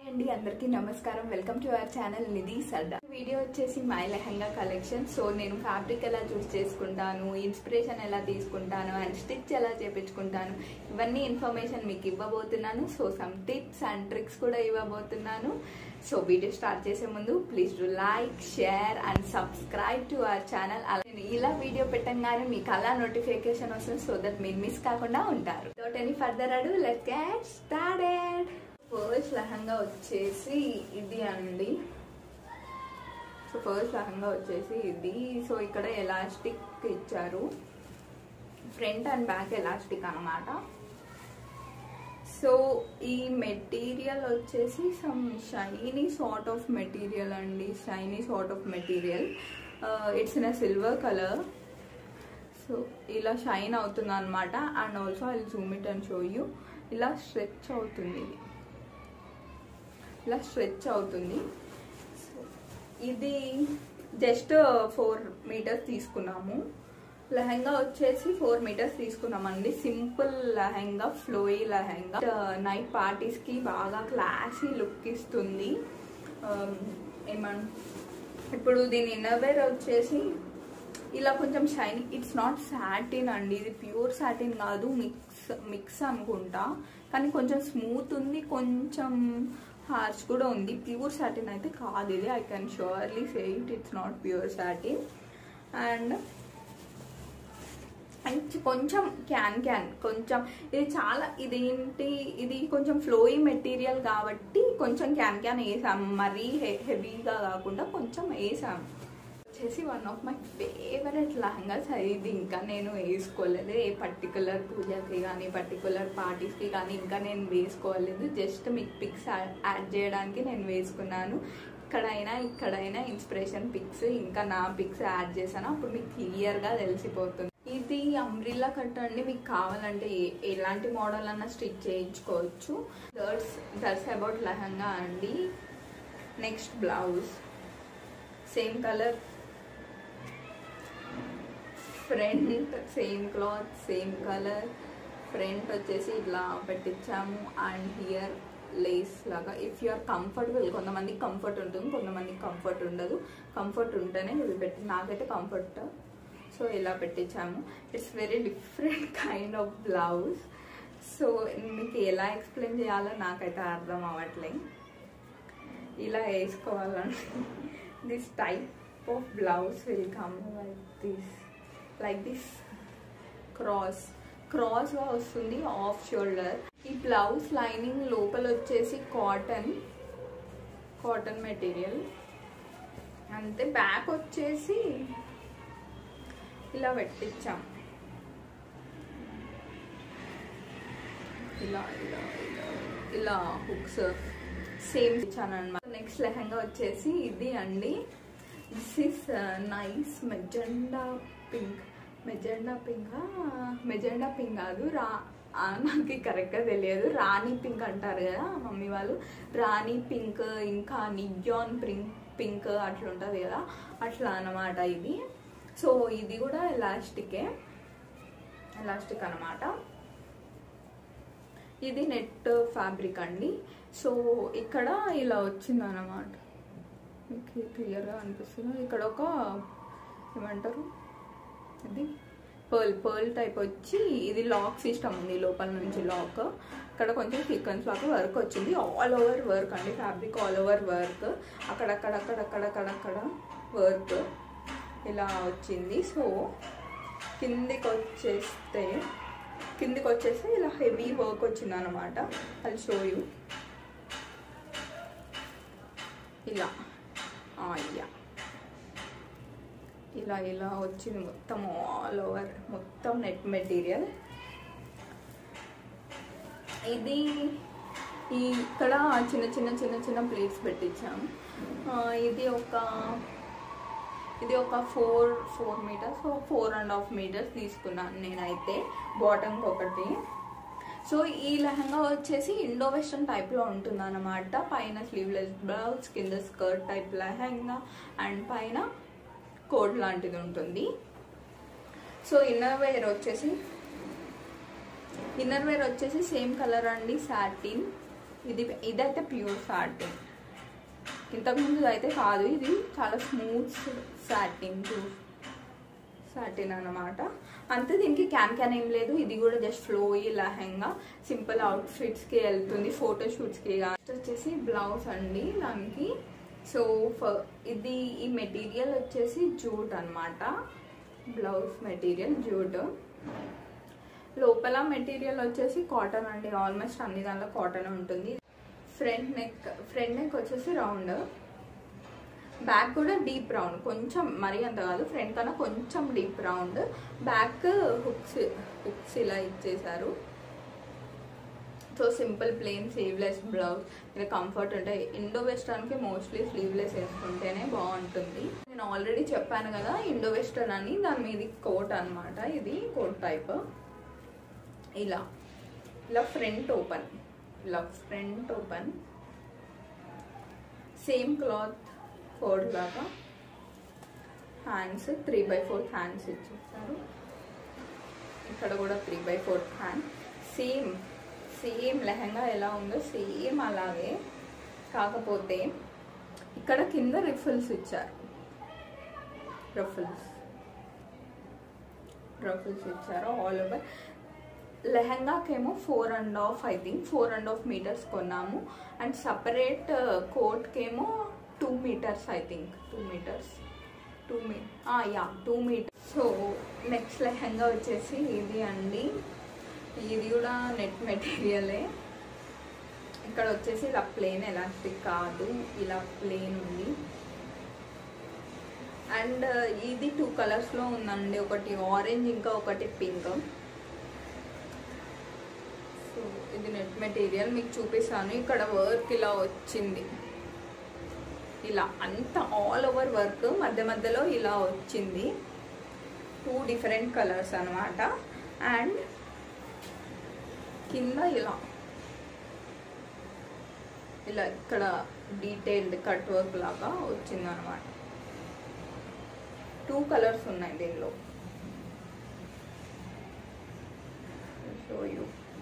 అండి అందరికీ నమస్కారం welcome to our channel Nidhi Sarda video వచ్చేసి మై లెహంగా కలెక్షన్ సో నేను ఫ్యాబ్రిక్ ఎలా చూస్ చేసుకుంటాను ఇన్స్పిరేషన్ ఎలా తీసుకుంటాను అండ్ స్టిచ్ ఎలా చేపించుకుంటాను ఇవన్నీ ఇన్ఫర్మేషన్ మీకు ఇవ్వబోతున్నాను so some tips and tricks కూడా ఇవ్వబోతున్నాను సో వీడియో స్టార్ట్ చేసే ముందు please do like share and subscribe to our channel అలా నేను ఇలా వీడియో పెట్టంగానే మీకు అలా నోటిఫికేషన్ వస్తుంది సో దట్ మీరు మిస్ కాకుండా ఉంటారు డోట్ any further ado let get started first lehenga వచ్చేసి ఇది అండి సో ఫస్ట్ లెహంగా వచ్చేసి ఇది సో ఇక్కడ ఎలాస్టిక్ ఇచ్చారు ఫ్రంట్ అండ్ బ్యాక్ ఎలాస్టిక్ అనమాట సో ఈ మెటీరియల్ వచ్చేసి some shiny sort of material అండి shiny sort of material it's in a silver colour so ఇలా షైన్ అవుతుంది అనమాట and also I zoom it and show you ఇలా stretch అవుతుంది ఇది ఇలా స్ట్రెచ్ అవుతుంది సో ఇది జస్ట్ ఫోర్ మీటర్స్ తీసుకున్నాము లెహంగా వచ్చేసి ఫోర్ మీటర్స్ తీసుకున్నామండి simple lehenga flowy lehenga night పార్టీస్కి బాగా క్లాసీ లుక్ ఇస్తుంది ఏమన్ ఇప్పుడు దీని ఇన్నర్వేర్ వచ్చేసి ఇలా కొంచెం షైన్ ఇట్స్ నాట్ సాటిన్ అండి ఇది ప్యూర్ సాటిన్ కాదు మిక్స్ మిక్స్ అనుకుంటా కానీ కొంచెం స్మూత్ ఉంది కొంచెం హార్ష్ కూడా ఉంది ప్యూర్ సాటిన్ అయితే కాదు ఇది I can surely say it it's not pure satin and and కొంచెం క్యాన్ క్యాన్ కొంచెం ఇది చాలా ఇదేంటి ఇది కొంచెం ఫ్లోయి మెటీరియల్ కాబట్టి కొంచెం క్యాన్ క్యాన్ వేసాం మరీ హెవీగా కాకుండా కొంచెం వేసాం వచ్చేసి one of my favourite lehengas ఇది ఇంకా నేను వేసుకోలేదు ఏ పర్టికులర్ పూజకి కానీ పర్టికులర్ పార్టీస్కి కానీ ఇంకా నేను వేసుకోలేదు జస్ట్ మీకు పిక్స్ యాడ్ చేయడానికి నేను వేసుకున్నాను ఇక్కడైనా ఇక్కడైనా ఇన్స్పిరేషన్ పిక్స్ ఇంకా నా పిక్స్ యాడ్ చేశాను అప్పుడు మీకు క్లియర్గా తెలిసిపోతుంది ఇది అంబ్రిల్లా కట్ అండి మీకు కావాలంటే ఎలాంటి మోడల్ అన్నా స్టిచ్ చేయించుకోవచ్చు దట్స్ దట్స్ అబౌట్ లెహంగా అండి next blouse same colour front same cloth same colour front వచ్చేసి ఇట్లా పెట్టించాము అండ్ హియర్ లేస్ లాగా ఇఫ్ యు ఆర్ కంఫర్టబుల్ కొంతమందికి కంఫర్ట్ ఉంటుంది కొంతమందికి కంఫర్ట్ ఉండదు కంఫర్ట్ ఉంటేనే ఇవి పెట్టి నాకైతే కంఫర్ట్ సో ఇలా పెట్టించాము it's very different kind of blouse so మీకు ఎలా ఎక్స్ప్లెయిన్ చేయాలో నాకైతే అర్థం అవ్వట్లే ఇలా వేసుకోవాలంటే this type of blouse will come like this like this cross క్రాస్గా వస్తుంది ఆఫ్ షోల్డర్ ఈ బ్లౌజ్ లైనింగ్ లోపల వచ్చేసి కాటన్ కాటన్ మెటీరియల్ అంతే బ్యాక్ వచ్చేసి ఇలా పెట్టించాం ఇలా ఇలా ఇలా ఇలా హుక్స్ సేమ్ ఇచ్చాను అనమాట నెక్స్ట్ లెహంగా వచ్చేసి ఇది అండి this is nice magenta pink magenta pink magenta pink కాదు రా నాకు కరెక్ట్గా తెలియదు రాణి పింక్ అంటారు కదా మమ్మీ వాళ్ళు రాణి పింక్ ఇంకా నియాన్ పింక్ పింక్ అట్లా ఉంటుంది కదా అట్లా అనమాట ఇది సో ఇది కూడా ఎలాస్టికే ఎలాస్టిక్ అనమాట ఇది నెట్ ఫ్యాబ్రిక్ అండి సో ఇక్కడ ఇలా వచ్చింది అనమాట మీకు క్లియర్గా అనిపిస్తుంది ఇక్కడ ఒక ఏమంటారు ఇది పర్ల్ పర్ల్ టైప్ వచ్చి ఇది లాక్ సిస్టమ్ ఉంది లోపల నుంచి లాక్ ఇక్కడ కొంచెం సీక్వెన్స్ లాగా వర్క్ వచ్చింది ఆల్ ఓవర్ వర్క్ అండి ఫ్యాబ్రిక్ ఆల్ ఓవర్ వర్క్ అక్కడక్కడక్కడక్కడక్కడక్కడ వర్క్ ఇలా వచ్చింది సో కిందికి వచ్చేస్తే కిందికి వచ్చేస్తే ఇలా హెవీ వర్క్ వచ్చింది అనమాట అది షో యూ ఇలా యా ఇలా ఇలా వచ్చింది మొత్తం ఆల్ ఓవర్ మొత్తం నెట్ మెటీరియల్ ఇది ఈ ఇక్కడ చిన్న చిన్న చిన్న చిన్న ప్లేట్స్ పెట్టించాం ఇది ఒక ఇది ఒక four four metres four and half metres తీసుకున్నాను నేనైతే బాటమ్కి ఒకటి సో ఈ లెహంగా వచ్చేసి ఇండో వెస్ట్రన్ టైప్లో ఉంటుంది అనమాట పైన స్లీవ్లెస్ బ్లౌజ్ కింద స్కర్ట్ టైప్ లెహంగా అండ్ పైన కోడ్ లాంటిది ఉంటుంది సో ఇన్నర్ వేర్ వచ్చేసి ఇన్నర్ వేర్ వచ్చేసి సేమ్ కలర్ అండి సాటిన్ ఇది ఇదైతే ప్యూర్ సాటిన్ ఇంతకుముందు అయితే కాదు ఇది చాలా స్మూత్ సాటిన్ సాటిన్ అన్నమాట అంతే దీనికి క్యాన్ క్యాన్ ఏం లేదు ఇది కూడా జస్ట్ ఫ్లోయి లెహంగా సింపుల్ అవుట్ఫిట్స్కి వెళ్తుంది ఫోటో షూట్స్కి కానీ వచ్చేసి బ్లౌజ్ అండి దానికి సో ఫ- ఇది ఈ మెటీరియల్ వచ్చేసి జూట్ అన్నమాట బ్లౌజ్ మెటీరియల్ జూట్ లోపల మెటీరియల్ వచ్చేసి కాటన్ అండి ఆల్మోస్ట్ అన్ని దాంట్లో కాటన్ ఉంటుంది ఫ్రంట్ నెక్ ఫ్రంట్ నెక్ వచ్చేసి రౌండ్ బ్యాక్ కూడా డీప్ రౌండ్ కొంచెం మరీ అంత కాదు ఫ్రంట్ కన్నా కొంచెం deep round back hooks hooks ఇలా ఇచ్చేసారు so simple plain sleeveless blouse ఇది కంఫర్ట్ ఉంటాయి ఇండో వెస్టర్న్కి మోస్ట్లీ స్లీవ్లెస్ వేసుకుంటేనే బాగుంటుంది నేను ఆల్రెడీ చెప్పాను కదా ఇండో వెస్టర్న్ అని దాని మీద కోట్ అన్నమాట ఇది కోట్ టైప్ ఇలా ఇలా ఫ్రంట్ ఓపెన్ ఇలా front open same cloth coat లాగా hands three by four hands ఇచ్చేస్తారు ఇక్కడ కూడా three by four hand same same lehenga ఎలా ఉందో సేమ్ అలాగే కాకపోతే ఇక్కడ కింద రిఫిల్స్ ఇచ్చారు రఫుల్స్ రఫుల్స్ ఇచ్చారు ఆల్ ఓవర్ లెహంగాకేమో four and half I think four and half metres కొన్నాము అండ్ సపరేట్ కోట్కేమో two metres I think two metres two మీ yeah two metres so next lehenga వచ్చేసి ఇది అండి ఇది కూడా నెట్ మెటీరియలే ఇక్కడ వచ్చేసి ఇలా ప్లేన్ ఎలాస్టిక్ కాదు ఇలా ప్లేన్ ఉంది అండ్ ఇది టూ కలర్స్లో ఉందండి ఒకటి ఆరెంజ్ ఇంకా ఒకటి పింక్ సో ఇది నెట్ మెటీరియల్ మీకు చూపిస్తాను ఇక్కడ వర్క్ ఇలా వచ్చింది ఇలా అంత ఆల్ ఓవర్ వర్క్ మధ్య మధ్యలో ఇలా వచ్చింది టూ డిఫరెంట్ కలర్స్ అనమాట అండ్ కింద ఇలా ఇలా ఇక్కడ డీటెయిల్డ్ కట్ వర్క్ లాగా వచ్చింది అనమాట టూ కలర్స్ ఉన్నాయి దీనిలో షో యూ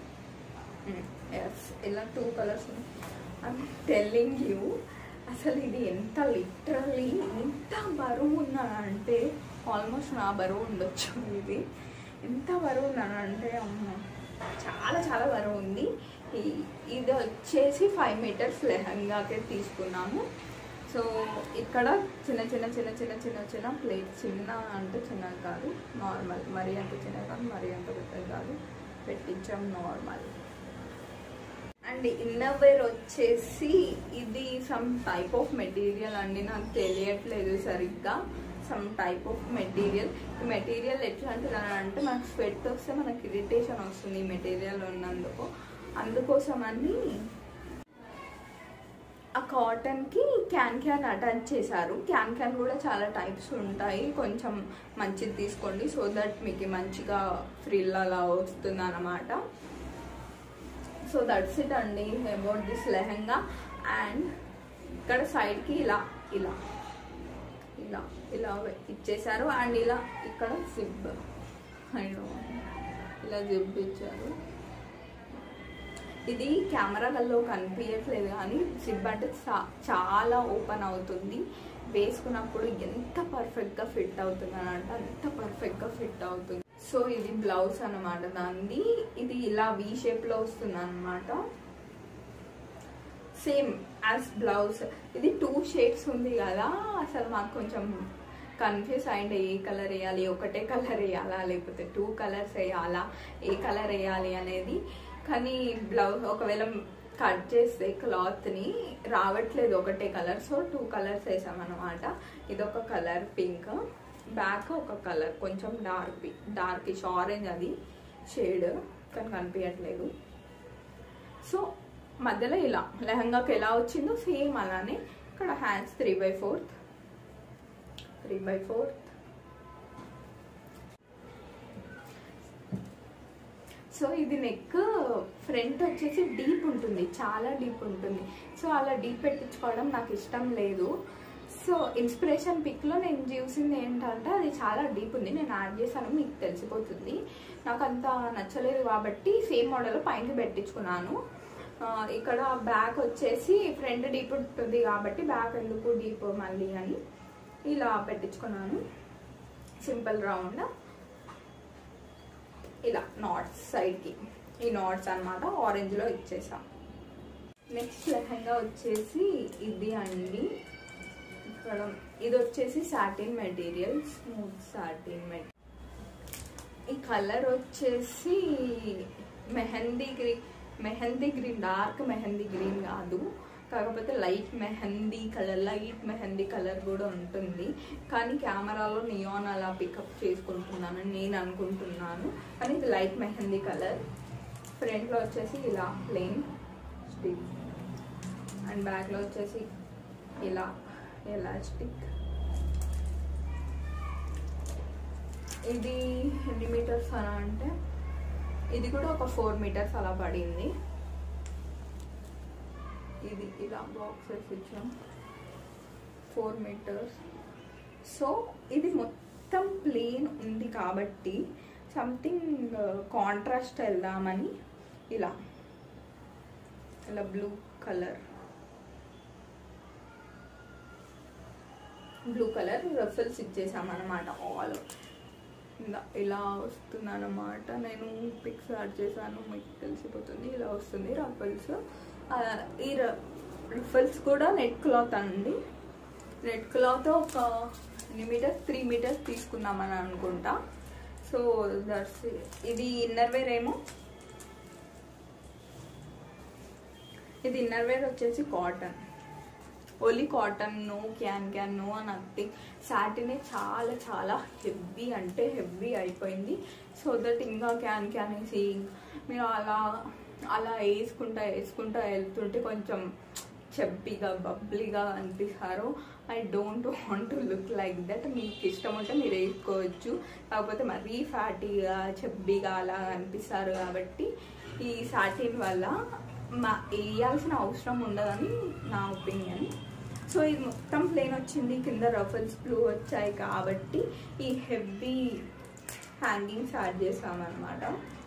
ఎస్ ఇలా two colours I'm telling you అసలు ఇది ఎంత లిటరలీ ఎంత బరువు ఉన్నానంటే ఆల్మోస్ట్ నా బరువు ఉండొచ్చు ఇది ఎంత బరువు ఉన్నానంటే అమ్మ చాలా చాలా బరువు ఉంది ఈ- ఇది వచ్చేసి ఫైవ్ మీటర్స్ లెహంగాకే తీసుకున్నాము సో ఇక్కడ చిన్న చిన్న చిన్న చిన్న చిన్న చిన్న ప్లేట్ చిన్న అంటే చిన్నది కాదు నార్మల్ మరీ అంత చిన్నది కాదు మరీ అంత పెద్దది కాదు పెట్టించాం నార్మల్ అండ్ ఇన్నర్ వేర్ వచ్చేసి ఇది సమ్ టైప్ ఆఫ్ మెటీరియల్ అండి నాకు తెలియట్లేదు సరిగ్గా సమ్ టైప్ ఆఫ్ మెటీరియల్ ఈ మెటీరియల్ ఎట్లా అంటే మనకు స్వెట్ వస్తే మనకి ఇరిటేషన్ వస్తుంది ఈ మెటీరియల్ ఉన్నందుకు అందుకోసమని ఆ కాటన్కి క్యాన్ క్యాన్ అటాచ్ చేశారు క్యాన్ క్యాన్ కూడా చాలా టైప్స్ ఉంటాయి కొంచెం మంచిది తీసుకోండి సో దట్ మీకు మంచిగా ఫ్రిల్ అలా వస్తుంది అన్నమాట సో దట్స్ ఇట్ అండి అబౌట్ దిస్ లెహంగా అండ్ ఇక్కడ సైడ్కి ఇలా ఇలా ఇలా ఇలా ఇచ్చేసారు అండ్ ఇలా ఇక్కడ జిప్ ఇలా జిప్ ఇచ్చారు ఇది కెమెరాలలో కనిపించట్లేదు కానీ జిప్ అంటే చా- చాలా ఓపెన్ అవుతుంది వేసుకున్నప్పుడు ఎంత పర్ఫెక్ట్గా ఫిట్ అవుతుంది అని అంటే అంత పర్ఫెక్ట్గా ఫిట్ అవుతుంది సో ఇది బ్లౌజ్ అన్నమాట దాన్ని ఇది ఇలా వి షేప్లో వస్తుంది అనమాట సేమ్ యాజ్ బ్లౌజ్ ఇది టూ షేడ్స్ ఉంది కదా అసలు మాకు కొంచెం కన్ఫ్యూజ్ అయింది ఏ కలర్ వేయాలి ఒకటే కలర్ వేయాలా లేకపోతే టూ కలర్స్ వేయాలా ఏ కలర్ వేయాలి అనేది కానీ బ్లౌజ్ ఒకవేళ కట్ చేస్తే క్లాత్ని రావట్లేదు ఒకటే కలర్ సో టూ కలర్స్ వేసామన్నమాట ఇది ఒక కలర్ పింక్ బ్యాక్ ఒక కలర్ కొంచెం డార్క్ డార్కిష్ ఆరెంజ్ అది షేడ్ కానీ కనిపించట్లేదు సో మధ్యలో ఇలా లెహంగాకి ఎలా వచ్చిందో సేమ్ అలానే ఇక్కడ hands three by fourth three by fourth so ఇది నెక్ ఫ్రంట్ వచ్చేసి డీప్ ఉంటుంది చాలా డీప్ ఉంటుంది సో అలా డీప్ పెట్టించుకోవడం నాకు ఇష్టం లేదు సో ఇన్స్పిరేషన్ పిక్లో నేను చూసింది ఏంటంటే అది చాలా డీప్ ఉంది నేను యాడ్ చేశాను మీకు తెలిసిపోతుంది నాకు అంత నచ్చలేదు కాబట్టి సేమ్ మోడల్ పైన పెట్టించుకున్నాను ఆ, ఇక్కడ బ్యాక్ వచ్చేసి ఫ్రంట్ డీప్ ఉంటుంది కాబట్టి బ్యాక్ ఎందుకు డీప్ మళ్ళీ అని ఇలా పెట్టించుకున్నాను సింపుల్ రౌండ్ ఇలా నాట్స్ సైడ్కి ఈ నాట్స్ అనమాట ఆరెంజ్లో ఇచ్చేసాం నెక్స్ట్ లెహంగా వచ్చేసి ఇది అండి ఇక్కడ ఇది వచ్చేసి satin material smooth satin material ఈ కలర్ వచ్చేసి mehndi green mehndi green dark mehndi green కాదు కాకపోతే light mehndi colour light mehndi colour కూడా ఉంటుంది కానీ కెమెరాలో నియాన్ అలా పికప్ చేసుకుంటున్నాను నేను అనుకుంటున్నాను కానీ ఇది లైట్ మెహందీ కలర్ ఫ్రంట్లో వచ్చేసి ఇలా ప్లెయిన్ స్టిక్ అండ్ బ్యాక్లో వచ్చేసి ఇలా ఎలాస్టిక్ ఇది ఎన్ని మీటర్స్ అలా అంటే ఇది కూడా ఒక ఫోర్ మీటర్స్ అలా పడింది ఇది ఇలా బాక్సెస్ ఇచ్చాం ఫోర్ మీటర్స్ సో ఇది మొత్తం ప్లేన్ ఉంది కాబట్టి సంథింగ్ కాంట్రాస్ట్ వెళ్దామని ఇలా ఇలా blue colour blue colour ruffles ఇచ్చేసాం అనమాట ఆల్ ఇలా ఇలా వస్తుంది అనమాట నేను పిక్స్ యాడ్ చేశాను మీకు తెలిసిపోతుంది ఇలా వస్తుంది రఫల్స్ ఈ రఫల్స్ కూడా నెట్ క్లాత్ అండి నెట్ క్లాత్ ఒక ఎన్ని మీటర్స్ త్రీ మీటర్స్ తీసుకున్నామని అనుకుంటా సో దట్స్ ఇది ఇన్నర్ వేర్ ఏమో ఇది ఇన్నర్ వేర్ వచ్చేసి cotton only cotton no can can no nothing సాటినే చాలా చాలా హెవీ అంటే హెవీ అయిపోయింది సో దట్ ఇంకా క్యాన్ క్యాన్ వేసి మీరు అలా అలా వేసుకుంటా వేసుకుంటా వెళ్తుంటే కొంచెం చెబ్బిగా బబ్లీగా అనిపిస్తారు I don't want to look like that మీకు ఇష్టం ఉంటే మీరు వేసుకోవచ్చు కాకపోతే మరీ ఫ్యాటీగా చెబ్బిగా అలా అనిపిస్తారు కాబట్టి ఈ సాటిన్ వల్ల మా వేయాల్సిన అవసరం ఉండదని నా ఒపీనియన్ సో ఇది మొత్తం ప్లేన్ వచ్చింది కింద రఫల్స్ బ్లూ వచ్చాయి కాబట్టి ఈ హెవీ హ్యాంగింగ్స్ యాడ్ చేసామన్నమాట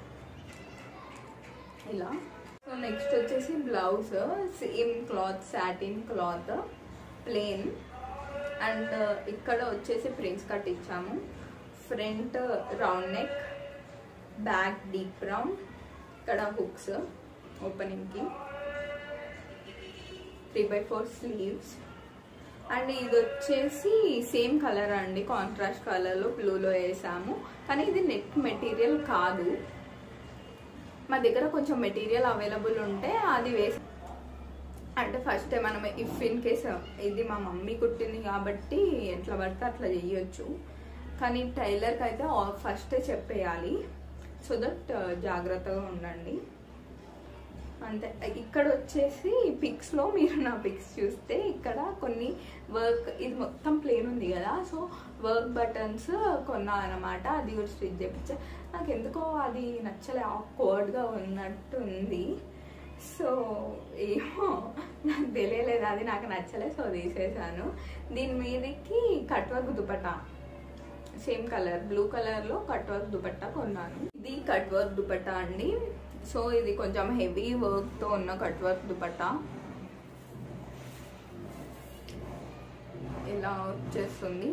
ఇలా సో నెక్స్ట్ వచ్చేసి blouse same cloth satin cloth plain and ఇక్కడ వచ్చేసి ప్రిన్స్ కట్ ఇచ్చాము front round neck back deep round ఇక్కడ హుక్స్ ఓపెనింగ్కి three by four sleeves and ఇది వచ్చేసి సేమ్ కలర్ అండి కాంట్రాస్ట్ కలర్లో బ్లూలో వేసాము కానీ ఇది నెట్ మెటీరియల్ కాదు మా దగ్గర కొంచెం మెటీరియల్ అవైలబుల్ ఉంటే అది వేసి అంటే ఫస్ట్ మనం ఇఫ్ ఇన్ కేస్ ఇది మా మమ్మీ కుట్టింది కాబట్టి ఎట్లా పడితే అట్లా చేయొచ్చు కానీ టైలర్కి అయితే ఫస్టే చెప్పేయాలి సో దట్ జాగ్రత్తగా ఉండండి అంతే ఇక్కడ వచ్చేసి పిక్స్లో మీరు నా పిక్స్ చూస్తే ఇక్కడ కొన్ని వర్క్ ఇది మొత్తం ప్లేన్ ఉంది కదా సో వర్క్ బటన్స్ కొన్నా అనమాట అది కూడా స్టిచ్ చేయించా నాకు ఎందుకో అది నచ్చలే ఆక్వర్డ్గా ఉన్నట్టు ఉంది సో ఏమో నాకు తెలియలేదు అది నాకు నచ్చలేదు సో తీసేసాను దీని మీదకి cut work dupatta same colour blue కలర్లో కట్ వర్క్ దుపట్టా కొన్నాను ఇది కట్ వర్క్ దుపట్టా అండి సో ఇది కొంచెం హెవీ వర్క్తో ఉన్న కట్ వర్క్ దుపట్టా ఇలా వచ్చేస్తుంది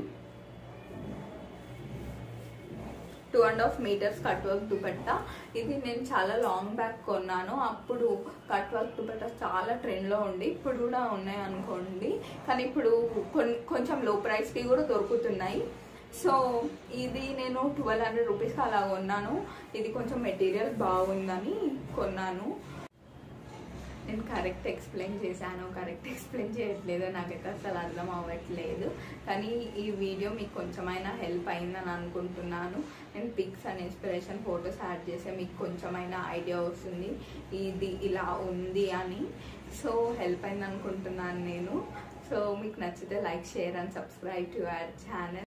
two and half metres cut work dupatta ఇది నేను చాలా లాంగ్ బ్యాక్ కొన్నాను అప్పుడు కట్ వర్క్ దుపట్టా చాలా ట్రెండ్లో ఉండి ఇప్పుడు కూడా ఉన్నాయి అనుకోండి కానీ ఇప్పుడు కొంచెం లో ప్రైస్కి కూడా దొరుకుతున్నాయి సో ఇది నేను ట్వెల్వ్ హండ్రెడ్ రూపీస్కి అలా కొన్నాను ఇది కొంచెం మెటీరియల్ బాగుందని కొన్నాను నేను కరెక్ట్ ఎక్స్ప్లెయిన్ చేశాను కరెక్ట్ ఎక్స్ప్లెయిన్ చేయట్లేదు నాకైతే అసలు అర్థం అవ్వట్లేదు కానీ ఈ వీడియో మీకు కొంచెమైనా హెల్ప్ అయిందని అనుకుంటున్నాను నేను pics and inspiration photos add చేస్తే మీకు కొంచెమైనా ఐడియా వస్తుంది ఇది ఇలా ఉంది అని సో హెల్ప్ అయింది అనుకుంటున్నాను నేను సో మీకు నచ్చితే like share and subscribe to our channel